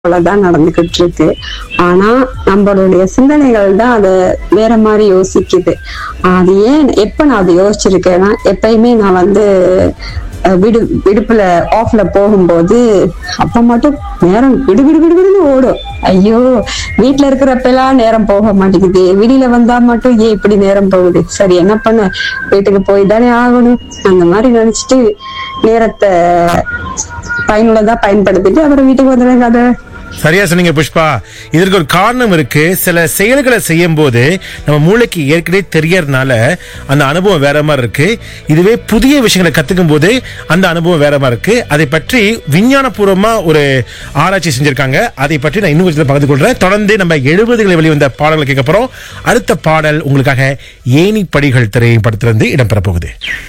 போலதான் நடந்துகிட்டு இருக்கு ஆனா நம்மளுடைய சிந்தனைகள் தான் அதை வேற மாதிரி யோசிக்குது அது ஏன் எப்ப நான் அதை யோசிச்சிருக்கேன்னா எப்பயுமே நான் வந்து அஹ், விடு விடுப்புல ஆஃப்ல போகும்போது அப்ப மட்டும் நேரம் விடு விடு விடு விடுன்னு ஓடும் ஐயோ வீட்டுல இருக்கிறப்பெல்லாம் நேரம் போக மாட்டேங்குது வெளியில வந்தா மட்டும் ஏன் இப்படி நேரம் போகுது சரி என்ன பண்ண வீட்டுக்கு போய் தானே ஆகணும் அந்த மாதிரி நினைச்சிட்டு நேரத்தை பயனுள்ளதா பயன்படுத்திட்டு அப்புறம் வீட்டுக்கு வந்துடுங்க அதை சரியா சொன்னீங்க புஷ்பா இதற்கு ஒரு காரணம் இருக்கு சில செயல்களை செய்யும் போது நம்ம மூளைக்கு ஏற்கனவே தெரியறதுனால அந்த அனுபவம் வேற மாதிரி இருக்கு இதுவே புதிய விஷயங்களை கத்துக்கும் போது அந்த அனுபவம் வேற மாதிரி இருக்கு அதை பற்றி விஞ்ஞானபூர்வமா ஒரு ஆராய்ச்சி செஞ்சிருக்காங்க அதை பற்றி நான் இன்னும் கொஞ்சம் பகிர்ந்து கொள்றேன் தொடர்ந்து நம்ம எழுபதுகளில் வெளிவந்த பாடல்களை கேட்க போறோம் அடுத்த பாடல் உங்களுக்காக ஏணி படிகள் திரைப்படத்திலிருந்து இடம்பெற போகுது